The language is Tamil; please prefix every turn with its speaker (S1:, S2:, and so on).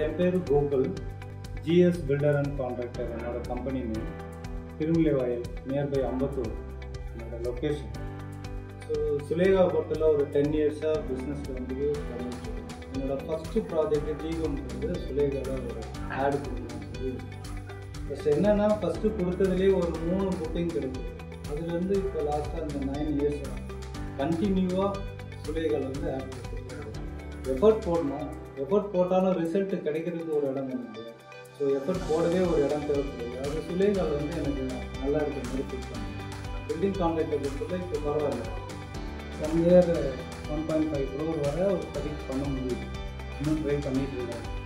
S1: என் பேர் Gokul GS builder and contractor என்னோட company name Thirumullaivoyal nearby Ambattur என்னோட லொக்கேஷன் ஸோ சுலேகா பொறுத்தல ஒரு டென் இயர்ஸாக பிஸ்னஸில் வந்து பண்ணிட்டு இருக்கேன். என்னோட ஃபஸ்ட்டு ப்ராஜெக்ட் ஜீவம் வந்து சுலேகாவில் ஒரு ஆடு கொடுக்கணும் சொல்லி ஃபஸ்ட் என்னென்னா ஃபஸ்ட்டு கொடுத்ததுலேயே ஒரு மூணு புக்கிங் கிடைக்கும் அதுலேருந்து இப்போ லாஸ்ட்டாக இந்த நைன் இயர்ஸ் கண்டினியூவாக சுலேகாவில் வந்து ஆட் கொடுத்துருக்காங்க எஃபர்ட் போடணும் எஃபர்ட் போட்டாலும் ரிசல்ட் கிடைக்கிறதுக்கு ஒரு இடம் எனக்கு ஸோ எஃபர்ட் போடவே ஒரு இடம் தேவைப்படுது அது சுலேகால் வந்து எனக்கு நல்லா இருக்கு மாதிரி ஃபீல் பண்ணேன் பில்டிங் கான்ட்ராக்டை பொறுத்தவரை இப்போ பரவாயில்ல one year one point five crore வரை ஒரு ப்ரொஜெக்ட் பண்ண முடியுது இன்னும் ட்ரை பண்ணிட்டு இருக்கேன்